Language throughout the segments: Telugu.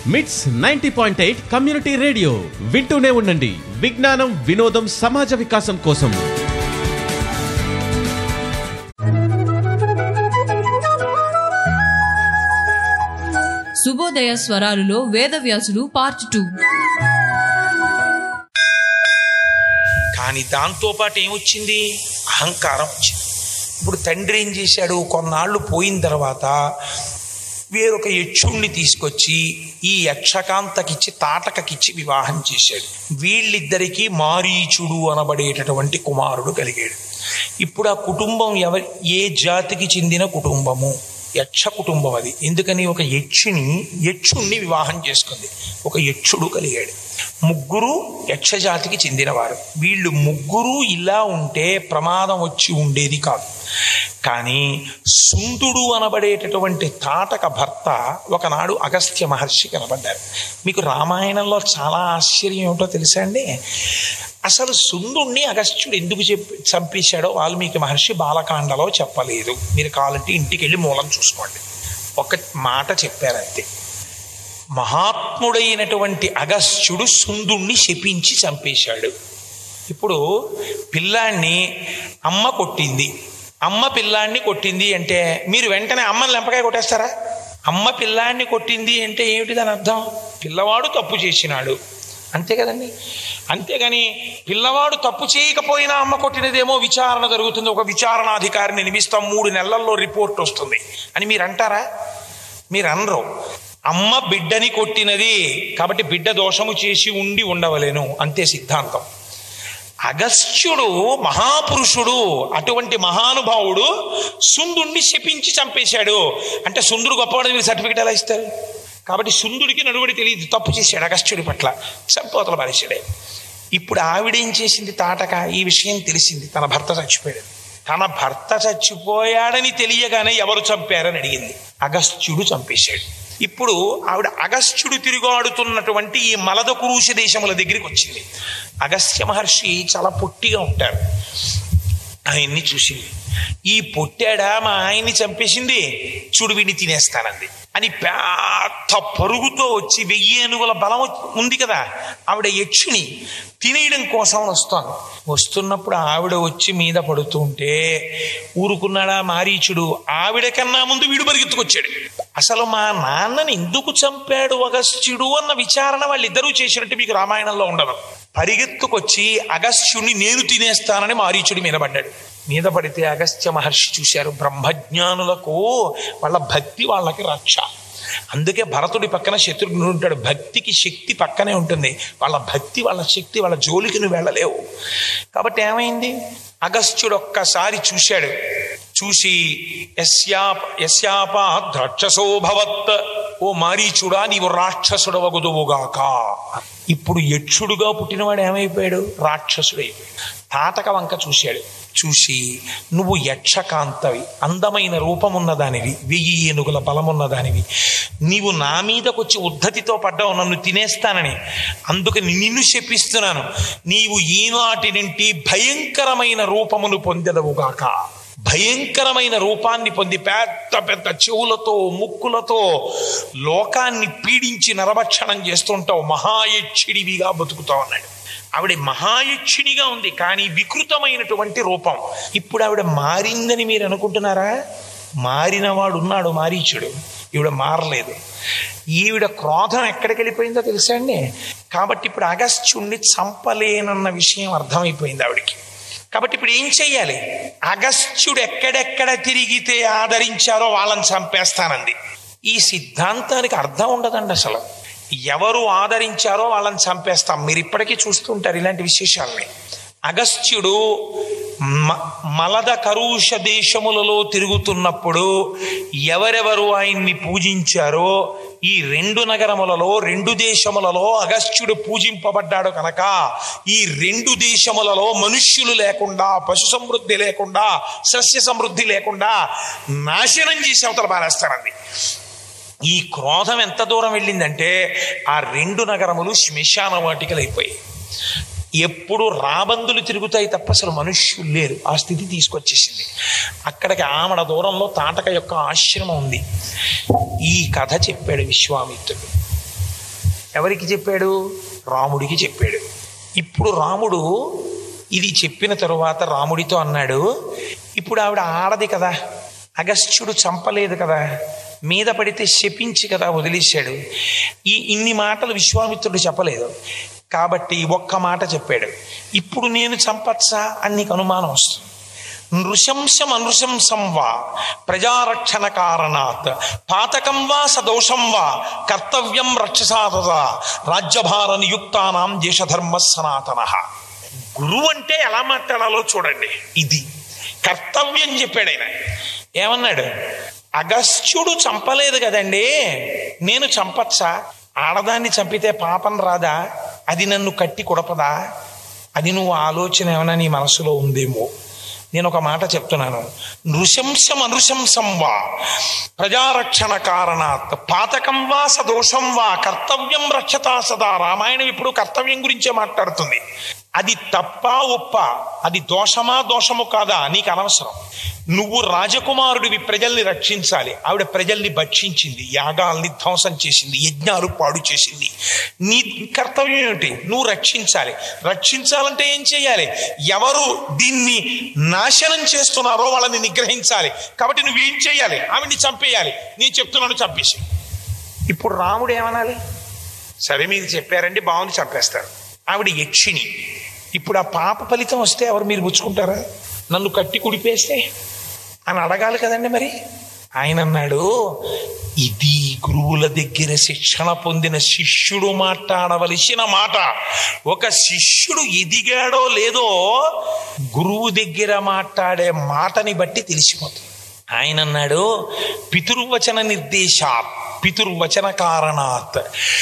మిట్స్ ninety point eight community radio వింటూనే ఉండండి విజ్ఞానం వినోదం సమాజ వికాసం కోసం శుభోదయ స్వరాలులో వేదవ్యాసుడు పార్ట్ టూ కానీ దాంతోపాటు ఏమొచ్చింది అహంకారం వచ్చింది ఇప్పుడు తండ్రి ఏం చేశాడు కొన్నాళ్ళు పోయిన తర్వాత వేరొక యక్షుణ్ణి తీసుకొచ్చి ఈ యక్షకాంతకిచ్చి తాటకకిచ్చి వివాహం చేశాడు వీళ్ళిద్దరికీ మారీచుడు అనబడేటటువంటి కుమారుడు కలిగాడు ఇప్పుడు ఆ కుటుంబం ఎవరి ఏ జాతికి చెందిన కుటుంబము యక్ష కుటుంబం అది ఎందుకని ఒక యక్షిని యక్షుణ్ణి వివాహం చేసుకుంది ఒక యక్షుడు కలిగాడు ముగ్గురు యక్ష జాతికి చెందినవారు వీళ్ళు ముగ్గురు ఇలా ఉంటే ప్రమాదం వచ్చి ఉండేది కాదు కానీ సుందుడు అనబడేటటువంటి తాటక భర్త ఒకనాడు అగస్త్య మహర్షి కనబడ్డారు మీకు రామాయణంలో చాలా ఆశ్చర్యం ఏమిటో తెలుసా అండి అసలు సుందుణ్ణి అగస్త్యుడు ఎందుకు చెప్పి చంపేశాడో వాల్మీకి మహర్షి బాలకాండలో చెప్పలేదు మీరు కావాలంటే ఇంటికి వెళ్ళి మూలం చూసుకోండి ఒక మాట చెప్పారంతే మహాత్ముడైనటువంటి అగస్త్యుడు సుందుణ్ణి శపించి చంపేశాడు ఇప్పుడు పిల్లాన్ని అమ్మ కొట్టింది అమ్మ పిల్లాన్ని కొట్టింది అంటే మీరు వెంటనే అమ్మని లెంపకాయ కొట్టేస్తారా అమ్మ పిల్లాన్ని కొట్టింది అంటే ఏమిటి దాని అర్థం పిల్లవాడు తప్పు చేసినాడు అంతే కదండి అంతేగాని పిల్లవాడు తప్పు చేయకపోయినా అమ్మ కొట్టినదేమో విచారణ జరుగుతుంది ఒక విచారణాధికారిని నిమిస్తాం మూడు నెలల్లో రిపోర్ట్ వస్తుంది అని మీరు అంటారా మీరు అనరు అమ్మ బిడ్డని కొట్టినది కాబట్టి బిడ్డ దోషము చేసి ఉండి ఉండవలేను అంతే సిద్ధాంతం అగస్త్యుడు మహాపురుషుడు అటువంటి మహానుభావుడు సుందుడిని శపించి చంపేశాడు అంటే సుందుడు గొప్పవాడు మీరు సర్టిఫికెట్ ఎలా ఇస్తారు కాబట్టి సుందుడికి నడువడి తెలియదు తప్పు చేశాడు అగస్త్యుడి పట్ల చంపోతల పారేశాడే ఇప్పుడు ఆవిడేం చేసింది తాటక ఈ విషయం తెలిసింది తన భర్త చచ్చిపోయాడు తన భర్త చచ్చిపోయాడని తెలియగానే ఎవరు చంపారని అడిగింది అగస్త్యుడు చంపేశాడు ఇప్పుడు ఆవిడ అగస్త్యుడు తిరుగాడుతున్నటువంటి ఈ మలద కురూష దేశముల దగ్గరికి వచ్చింది అగస్త్య మహర్షి చాలా పొట్టిగా ఉంటారు ఆయన్ని చూసింది ఈ పొట్టాడా మా ఆయన్ని చంపేసింది చూడు వీడిని తినేస్తానంది అని పెద్ద పరుగుతో వచ్చి వెయ్యి ఏనుగుల బలం ఉంది కదా ఆవిడ యక్షిని తినేయడం కోసం వస్తాను వస్తున్నప్పుడు ఆవిడ వచ్చి మీద పడుతుంటే ఊరుకున్నాడా మారీచుడు ఆవిడ కన్నా ముందు వీడు పరిగెత్తుకొచ్చాడు అసలు మా నాన్నని ఎందుకు చంపాడు అగస్త్యుడు అన్న విచారణ వాళ్ళిద్దరూ చేసినట్టు మీకు రామాయణంలో ఉండదు పరిగెత్తుకొచ్చి అగస్త్యుడిని నేను తినేస్తానని మారీచుడి మీద పడ్డాడు మీద పడితే అగస్త్య మహర్షి చూశారు బ్రహ్మజ్ఞానులకు వాళ్ళ భక్తి వాళ్ళకి రక్ష అందుకే భరతుడి పక్కన శత్రుఘ్నుడు ఉంటాడు భక్తికి శక్తి పక్కనే ఉంటుంది వాళ్ళ భక్తి వాళ్ళ శక్తి వాళ్ళ జోలికి నువ్వు వెళ్ళలేవు కాబట్టి ఏమైంది అగస్త్యుడు ఒక్కసారి చూశాడు చూసి యస్యాపా ద్రాక్షసో భవత్ ఓ మారీచుడా నీవు రాక్షసుడవగుదువుగాక ఇప్పుడు యక్షుడుగా పుట్టినవాడు ఏమైపోయాడు రాక్షసుడైపోయాడు తాటక వంక చూశాడు చూసి నువ్వు యక్షకాంతవి అందమైన రూపమున్న దానివి వెయ్యి ఏనుగుల బలమున్న దానివి నీవు నా మీదకొచ్చి ఉద్ధతితో పడ్డావు నన్ను తినేస్తానని అందుకని నిన్ను శపిస్తున్నాను నీవు ఈనాటి నుండి భయంకరమైన రూపమును పొందదవుగాక భయంకరమైన రూపాన్ని పొంది పెద్ద పెద్ద చెవులతో ముక్కులతో లోకాన్ని పీడించి నరభక్షణం చేస్తుంటావు మహాయక్షిడివిగా బతుకుతావు అన్నాడు ఆవిడ మహాయక్షిణిగా ఉంది కానీ వికృతమైనటువంటి రూపం ఇప్పుడు ఆవిడ మారిందని మీరు అనుకుంటున్నారా మారినవాడు ఉన్నాడు మారీచుడు ఈవిడ మారలేదు ఈవిడ క్రోధం ఎక్కడికి వెళ్ళిపోయిందో తెలుసా అండి కాబట్టి ఇప్పుడు అగస్త్యుణ్ణి చంపలేనన్న విషయం అర్థమైపోయింది ఆవిడికి కాబట్టి ఇప్పుడు ఏం చెయ్యాలి అగస్త్యుడు ఎక్కడెక్కడ తిరిగితే ఆదరించారో వాళ్ళని చంపేస్తానంది ఈ సిద్ధాంతానికి అర్థం ఉండదండి అసలు ఎవరు ఆదరించారో వాళ్ళని చంపేస్తాం మీరు ఇప్పటికీ చూస్తుంటారు ఇలాంటి విశేషాలని అగస్త్యుడు మలద కరుష దేశములలో తిరుగుతున్నప్పుడు ఎవరెవరు ఆయన్ని పూజించారో ఈ రెండు నగరములలో రెండు దేశములలో అగస్త్యుడు పూజింపబడ్డాడు కనుక ఈ రెండు దేశములలో మనుష్యులు లేకుండా పశు సమృద్ధి లేకుండా సస్య సమృద్ధి లేకుండా నాశనం చేసి అవతల పారేస్తారండి ఈ క్రోధం ఎంత దూరం వెళ్ళిందంటే ఆ రెండు నగరములు శ్మశాన వాటికలు అయిపోయాయి ఎప్పుడు రాబందులు తిరుగుతాయి తప్ప అసలు మనుష్యులు లేరు ఆ స్థితి తీసుకొచ్చేసింది అక్కడికి ఆమడ దూరంలో తాటక యొక్క ఆశ్రమం ఉంది ఈ కథ చెప్పాడు విశ్వామిత్రుడు ఎవరికి చెప్పాడు రాముడికి చెప్పాడు ఇప్పుడు రాముడు ఇది చెప్పిన తరువాత రాముడితో అన్నాడు ఇప్పుడు ఆవిడ ఆడది కదా అగస్త్యుడు చంపలేదు కదా మీద పడితే శపించి కదా వదిలేశాడు ఈ ఇన్ని మాటలు విశ్వామిత్రుడు చెప్పలేదు కాబట్టి ఒక్క మాట చెప్పాడు ఇప్పుడు నేను చంపచ్చా అని నీకు అనుమానం వస్తుంది నృశంసం అనృశంసం వా ప్రజారక్షణ కారణాత్ పాతకం వా సదోషం వా కర్తవ్యం రక్షసాద రాజ్యభార నియుక్తానాం దేశధర్మ సనాతన గురువు అంటే ఎలా మాట్లాడాలో చూడండి ఇది కర్తవ్యం చెప్పాడు ఆయన ఏమన్నాడు అగస్త్యుడు చంపలేదు కదండి నేను చంపచ్చా ఆడదాన్ని చంపితే పాపం రాదా అది నన్ను కట్టి కొడపదా అది నువ్వు ఆలోచన ఏమైనా నీ మనసులో ఉందేమో నేను ఒక మాట చెప్తున్నాను నృశంసం అనృశంసం వా ప్రజారక్షణ కారణాత్ పాతకం వా సదోషం వా కర్తవ్యం రక్షతా సదా రామాయణం ఇప్పుడు కర్తవ్యం గురించే మాట్లాడుతుంది అది తప్ప ఒప్ప అది దోషమా దోషము కాదా నీకు అనవసరం నువ్వు రాజకుమారుడివి ప్రజల్ని రక్షించాలి ఆవిడ ప్రజల్ని భక్షించింది యాగాల్ని ధ్వంసం చేసింది యజ్ఞాలు పాడు చేసింది నీ కర్తవ్యం ఏమిటి నువ్వు రక్షించాలి రక్షించాలంటే ఏం చేయాలి ఎవరు దీన్ని నాశనం చేస్తున్నారో వాళ్ళని నిగ్రహించాలి కాబట్టి నువ్వేం చేయాలి ఆవిడ్ని చంపేయాలి నేను చెప్తున్నాను చంపేసి ఇప్పుడు రాముడు ఏమనాలి సరే మీరు చెప్పారండి బాగుంది చంపేస్తారు ఆవిడ యక్షిణి ఇప్పుడు ఆ పాప ఫలితం వస్తే ఎవరు మీరు పుచ్చుకుంటారా నన్ను కట్టి కుడిపేస్తే అని అడగాలి కదండి మరి ఆయన అన్నాడు ఇది గురువుల దగ్గర శిక్షణ పొందిన శిష్యుడు మాట్లాడవలసిన మాట ఒక శిష్యుడు ఎదిగాడో లేదో గురువు దగ్గర మాట్లాడే మాటని బట్టి తెలిసిపోతుంది ఆయన అన్నాడు పితుర్వచన నిర్దేశాత్ పితుర్వచన కారణాత్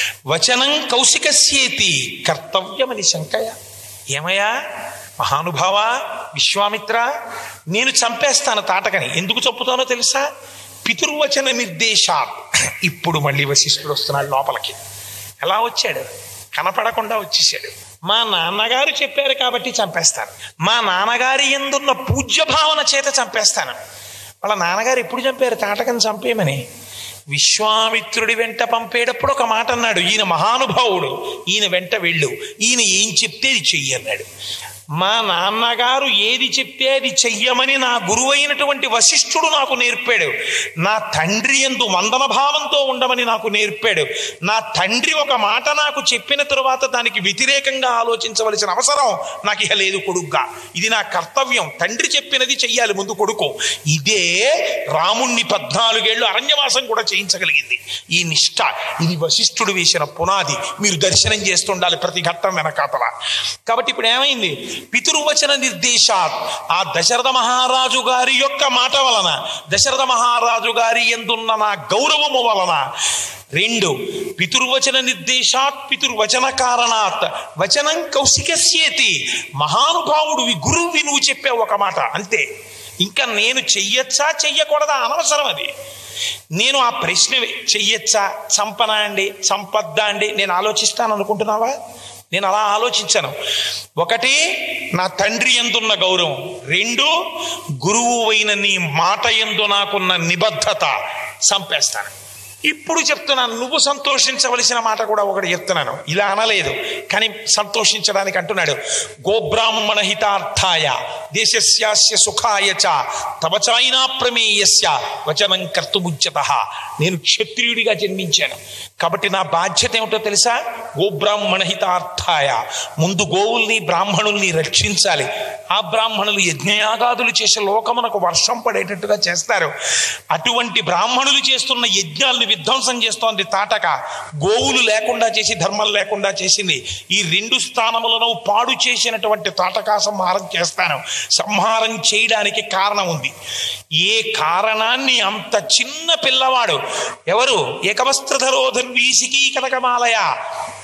వచనం కౌశికస్యేతి కర్తవ్యమని శంకయ ఏమయ్యా మహానుభావ విశ్వామిత్ర నేను చంపేస్తాను తాటకని ఎందుకు చంపుతానో తెలుసా పితుర్వచన నిర్దేశాత్ ఇప్పుడు మళ్ళీ వశిష్ఠుడు వస్తున్నాడు లోపలికి ఎలా వచ్చాడు కనపడకుండా వచ్చేసాడు మా నాన్నగారు చెప్పారు కాబట్టి చంపేస్తాను మా నాన్నగారి ఎందున్న పూజ్య భావన చేత చంపేస్తాను వాళ్ళ నాన్నగారు ఎప్పుడు చంపారు తాటకని చంపేయమని విశ్వామిత్రుడి వెంట పంపేటప్పుడు ఒక మాట అన్నాడు ఈయన మహానుభావుడు ఈయన వెంట వెళ్ళు ఈయన ఏం చెప్తే అది చెయ్యి అన్నాడు మా నాన్నగారు ఏది చెప్తే అది చెయ్యమని నా గురువు అయినటువంటి వశిష్ఠుడు నాకు నేర్పాడు నా తండ్రి ఎందు వందన భావంతో ఉండమని నాకు నేర్పాడు నా తండ్రి ఒక మాట నాకు చెప్పిన తరువాత దానికి వ్యతిరేకంగా ఆలోచించవలసిన అవసరం నాకు ఇక లేదు కొడుగ్గా ఇది నా కర్తవ్యం తండ్రి చెప్పినది చెయ్యాలి ముందు కొడుకు ఇదే రాముణ్ణి పద్నాలుగేళ్లు అరణ్యవాసం కూడా చేయించగలిగింది ఈ నిష్ఠ ఇది వశిష్ఠుడు వేసిన పునాది మీరు దర్శనం చేస్తుండాలి ప్రతి ఘట్టం వెనకాతల కాబట్టి ఇప్పుడు ఏమైంది పితుర్వచన నిర్దేశాత్ ఆ దశరథ మహారాజు గారి యొక్క మాట వలన దశరథ మహారాజు గారి ఎందున్న నా గౌరవము వలన రెండు పితుర్వచన నిర్దేశాత్ పితుర్వచన కారణాత్ వచనం కౌశికస్యేతి మహానుభావుడు గురువువి నువ్వు చెప్పావు ఒక మాట అంతే ఇంకా నేను చెయ్యొచ్చా చెయ్యకూడదా అనవసరం అది నేను ఆ ప్రశ్న చెయ్యొచ్చా చంపనా అండి చంపద్దా అండి నేను ఆలోచిస్తాను అనుకుంటున్నావా నేను అలా ఆలోచించాను ఒకటి నా తండ్రి ఎందున్న గౌరవం రెండు గురువు అయిన నీ మాట ఎందు నాకున్న నిబద్ధత చంపేస్తాను ఇప్పుడు చెప్తున్నాను నువ్వు సంతోషించవలసిన మాట కూడా ఒకటి చెప్తున్నాను ఇలా అనలేదు కానీ సంతోషించడానికి అంటున్నాడు గోబ్రాహ్మణ హితార్థాయ దేశస్యాస్య సుఖాయ చ తవ చాయినా ప్రమేయస్య వచనం కర్తుముచ్యత నేను క్షత్రియుడిగా జన్మించాను కాబట్టి నా బాధ్యత ఏమిటో తెలుసా గోబ్రాహ్మణ హితార్థాయ ముందు గోవుల్ని బ్రాహ్మణుల్ని రక్షించాలి ఆ బ్రాహ్మణులు యజ్ఞయాగాదులు చేసే లోకమునకు వర్షం పడేటట్టుగా చేస్తారు అటువంటి బ్రాహ్మణులు చేస్తున్న యజ్ఞాలను విధ్వంసం చేస్తోంది తాటక గోవులు లేకుండా చేసి ధర్మం లేకుండా చేసింది ఈ రెండు స్థానములను పాడు చేసినటువంటి తాటకా సంహారం చేస్తాను సంహారం చేయడానికి కారణం ఉంది ఏ కారణాన్ని అంత చిన్న పిల్లవాడు ఎవరు ఏకవస్త్రధరోధర్వీసికీ కనకమాలయ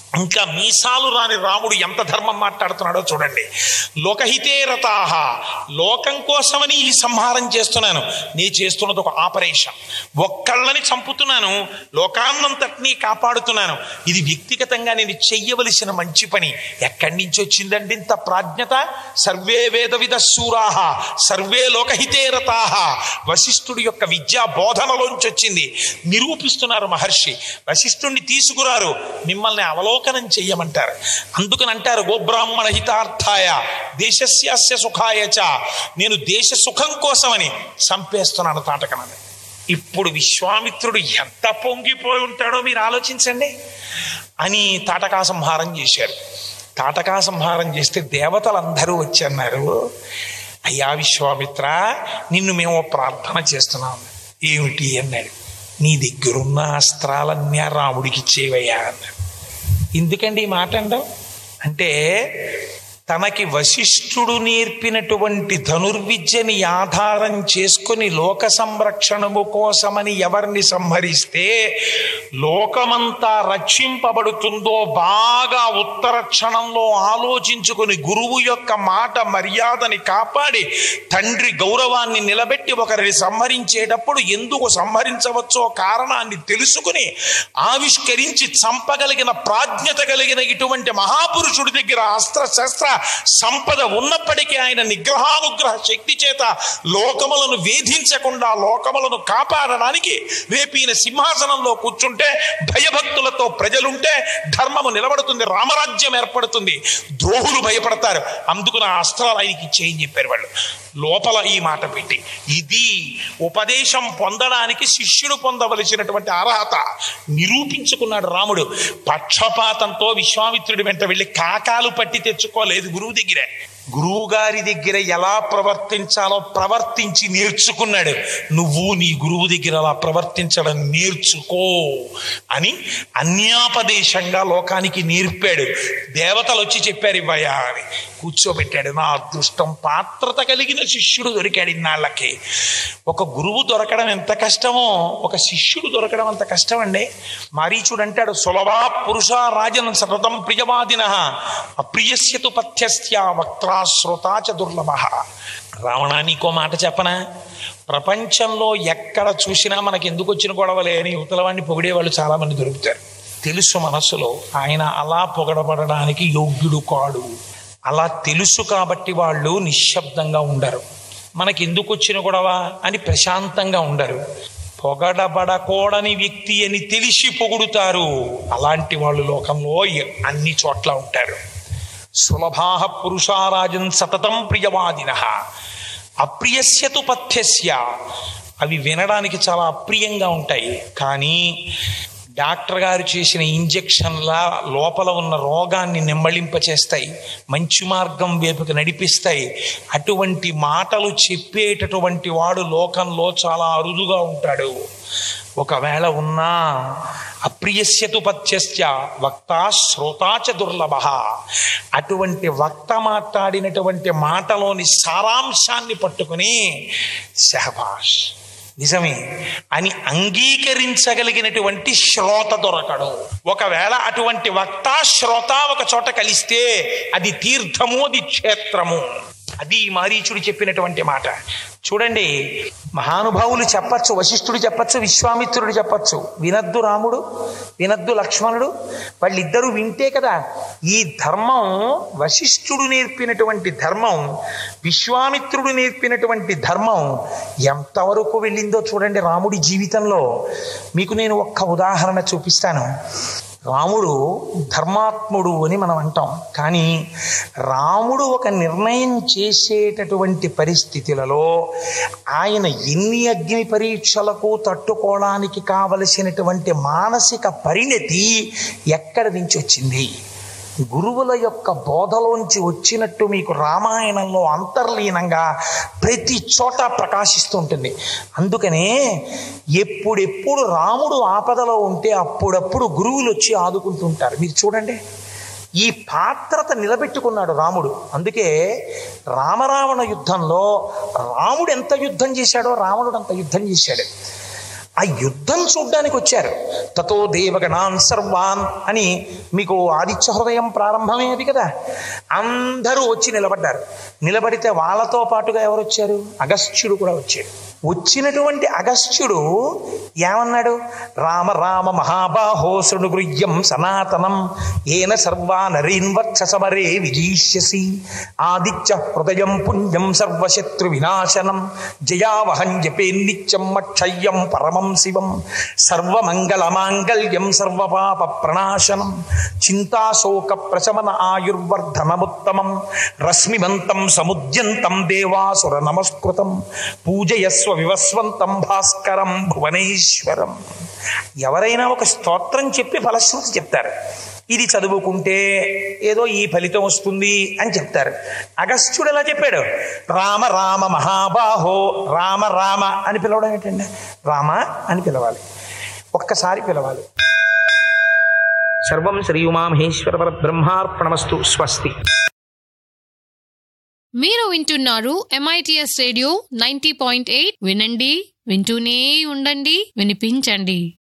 ఇంకా మీసాలు రాని రాముడు ఎంత ధర్మం మాట్లాడుతున్నాడో చూడండి లోకహితే రతాహ లోకం కోసమని ఈ సంహారం చేస్తున్నాను నీ చేస్తున్నది ఒక ఆపరేషన్ ఒక్కళ్ళని చంపుతున్నాను లోకాన్నంతటినీ కాపాడుతున్నాను ఇది వ్యక్తిగతంగా నేను చెయ్యవలసిన మంచి పని ఎక్కడి నుంచి వచ్చిందండి ఇంత ప్రాజ్ఞత సర్వే వేద విద శూరాహ సర్వే లోకహితే రతాహ వశిష్ఠుడి యొక్క విద్యా బోధనలోంచి వచ్చింది నిరూపిస్తున్నారు మహర్షి వశిష్ఠుడిని తీసుకురారు మిమ్మల్ని అవలోకనం చెయ్యమంటారు అందుకని అంటారు గోబ్రాహ్మణ హితార్థాయ దేశస్యాస్య సుఖాయ చ నేను దేశ సుఖం కోసమని చంపేస్తున్నాను తాటకనని ఇప్పుడు విశ్వామిత్రుడు ఎంత పొంగిపోయి ఉంటాడో మీరు ఆలోచించండి అని తాటకా సంహారం చేశారు తాటకా సంహారం చేస్తే దేవతలందరూ వచ్చి అన్నారు అయ్యా విశ్వామిత్ర నిన్ను మేము ఓ ప్రార్థన చేస్తున్నాం ఏమిటి అన్నాడు నీ దగ్గరున్న అస్త్రాలన్నీ ఆ రాముడికి ఇచ్చేవయ్యా అన్నాడు ఎందుకండి ఈ మాట అంటాం అంటే తనకి వశిష్ఠుడు నేర్పినటువంటి ధనుర్విద్యని ఆధారం చేసుకొని లోక సంరక్షణము కోసమని ఎవరిని సంహరిస్తే లోకమంతా రక్షింపబడుతుందో బాగా ఉత్తర క్షణంలో ఆలోచించుకొని గురువు యొక్క మాట మర్యాదని కాపాడి తండ్రి గౌరవాన్ని నిలబెట్టి ఒకరిని సంహరించేటప్పుడు ఎందుకు సంహరించవచ్చో కారణాన్ని తెలుసుకుని ఆవిష్కరించి చంపగలిగిన ప్రాజ్ఞత కలిగిన ఇటువంటి మహాపురుషుడి దగ్గర అస్త్ర శస్త్ర సంపద ఉన్నప్పటికీ ఆయన నిగ్రహానుగ్రహ శక్తి చేత లోకములను వేధించకుండా లోకములను కాపాడడానికి రేపు ఈయన సింహాసనంలో కూర్చుంటే భయభక్తులతో ప్రజలుంటే ధర్మము నిలబడుతుంది రామరాజ్యం ఏర్పడుతుంది ద్రోహులు భయపడతారు అందుకు నా అస్త్రాలు ఆయనకి ఇచ్చేయని చెప్పారు వాళ్ళు లోపల ఈ మాట పెట్టి ఇది ఉపదేశం పొందడానికి శిష్యుడు పొందవలసినటువంటి అర్హత నిరూపించుకున్నాడు రాముడు పక్షపాతంతో విశ్వామిత్రుడి వెంట వెళ్ళి కాకాలు పట్టి తెచ్చుకోలేదు గురువు దగ్గరే గురువు గారి దగ్గర ఎలా ప్రవర్తించాలో ప్రవర్తించి నేర్చుకున్నాడు నువ్వు నీ గురువు దగ్గర అలా ప్రవర్తించడం నేర్చుకో అని అన్యాపదేశంగా లోకానికి నేర్పాడు దేవతలు వచ్చి చెప్పారు ఇవ్వయా అని కూర్చోబెట్టాడు నా అదృష్టం పాత్రత కలిగిన శిష్యుడు దొరికాడు ఇన్నాళ్ళకి ఒక గురువు దొరకడం ఎంత కష్టమో ఒక శిష్యుడు దొరకడం అంత కష్టం అండి మారీచుడు అంటాడు సులభా పురుష రాజన్ సతతం ప్రియవాదిన అప్రియస్యతు పథ్యస్య వక్త్రా శ్రోతా చ దుర్లభ రావణా నీకో మాట చెప్పనా ప్రపంచంలో ఎక్కడ చూసినా మనకి ఎందుకు వచ్చిన గొడవలే అని యువతల వాడిని పొగిడే వాళ్ళు చాలా మంది దొరుకుతారు తెలుసు మనసులో ఆయన అలా పొగడబడడానికి యోగ్యుడు కాడు అలా తెలుసు కాబట్టి వాళ్ళు నిశ్శబ్దంగా ఉండరు మనకి ఎందుకు వచ్చిన గొడవ అని ప్రశాంతంగా ఉండరు పొగడబడకూడని వ్యక్తి అని తెలిసి పొగుడుతారు అలాంటి వాళ్ళు లోకంలో అన్ని చోట్ల ఉంటారు సులభా పురుషారాజన్ సతతం ప్రియవాదిన అప్రియస్యతు పథ్యస్య అవి వినడానికి చాలా అప్రియంగా ఉంటాయి కానీ డాక్టర్ గారు చేసిన ఇంజెక్షన్ల లోపల ఉన్న రోగాన్ని నెమ్మళింపచేస్తాయి మంచి మార్గం వైపుకి నడిపిస్తాయి అటువంటి మాటలు చెప్పేటటువంటి వాడు లోకంలో చాలా అరుదుగా ఉంటాడు ఒకవేళ ఉన్నా అప్రియస్యతు పథ్యస్య వక్త శ్రోతాచ దుర్లభ అటువంటి వక్త మాట్లాడినటువంటి మాటలోని సారాంశాన్ని పట్టుకుని శహబాష్ నిజమే అని అంగీకరించగలిగినటువంటి శ్రోత దొరకడు ఒకవేళ అటువంటి వక్త శ్రోత ఒక చోట కలిస్తే అది తీర్థము అది క్షేత్రము అది మారీచుడు చెప్పినటువంటి మాట చూడండి మహానుభావులు చెప్పచ్చు వశిష్ఠుడు చెప్పచ్చు విశ్వామిత్రుడు చెప్పచ్చు వినద్దు రాముడు వినద్దు లక్ష్మణుడు వాళ్ళిద్దరూ వింటే కదా ఈ ధర్మం వశిష్ఠుడు నేర్పినటువంటి ధర్మం విశ్వామిత్రుడు నేర్పినటువంటి ధర్మం ఎంతవరకు వెళ్ళిందో చూడండి రాముడి జీవితంలో మీకు నేను ఒక్క ఉదాహరణ చూపిస్తాను రాముడు ధర్మాత్ముడు అని మనం అంటాం కానీ రాముడు ఒక నిర్ణయం చేసేటటువంటి పరిస్థితులలో ఆయన ఎన్ని అగ్ని పరీక్షలకు తట్టుకోవడానికి కావలసినటువంటి మానసిక పరిణతి ఎక్కడి నుంచి వచ్చింది గురువుల యొక్క బోధలోంచి వచ్చినట్టు మీకు రామాయణంలో అంతర్లీనంగా ప్రతి చోట ప్రకాశిస్తూ ఉంటుంది అందుకనే ఎప్పుడెప్పుడు రాముడు ఆపదలో ఉంటే అప్పుడప్పుడు గురువులు వచ్చి ఆదుకుంటుంటారు మీరు చూడండి ఈ పాత్రత నిలబెట్టుకున్నాడు రాముడు అందుకే రామరావణ యుద్ధంలో రాముడు ఎంత యుద్ధం చేశాడో రావణుడు అంత యుద్ధం చేశాడు ఆ యుద్ధం చూడ్డానికి వచ్చారు తతో దేవగణాన్ సర్వాన్ అని మీకు ఆదిత్య హృదయం ప్రారంభమే అది కదా అందరూ వచ్చి నిలబడ్డారు నిలబడితే వాళ్ళతో పాటుగా ఎవరు వచ్చారు అగస్త్యుడు కూడా వచ్చాడు వచ్చినటువంటి అగస్త్యుడు ఏమన్నాడు రామ రామ మహాబాహో శృణుగృహ్యం సనాతనం ఏన సర్వా నరీన్వత్స సమరే విజీష్యసి ఆదిత్య హృదయం పుణ్యం సర్వశత్రు వినాశనం జయావహం జపే నిత్యం మక్షయ్యం పరమం శివం సర్వమంగళమాంగళ్యం సర్వపాప ప్రణాశనం చింతాశోక ప్రశమన ఆయుర్వర్ధనముత్తమం రశ్మిమంతం సముద్యంతం దేవాసుర నమస్కృతం పూజయస్వ వివస్వంతం భాస్కరం భువనేశ్వరం ఎవరైనా ఒక స్తోత్రం చెప్పి ఫలశ్రుతి చెప్తారు ఇది చదువుకుంటే ఏదో ఈ ఫలితం వస్తుంది అని చెప్తారు అగస్త్యుడు ఎలా చెప్పాడు రామ రామ మహాబాహో రామ రామ అని పిలవడం ఏంటండి రామ అని పిలవాలి ఒక్కసారి పిలవాలి సర్వం శ్రీ ఉమామహేశ్వర పరబ్రహ్మార్పణమస్తు స్వస్తి మీరు వింటున్నారు MITS radio ninety point eight వినండి వింటూనే ఉండండి వినిపించండి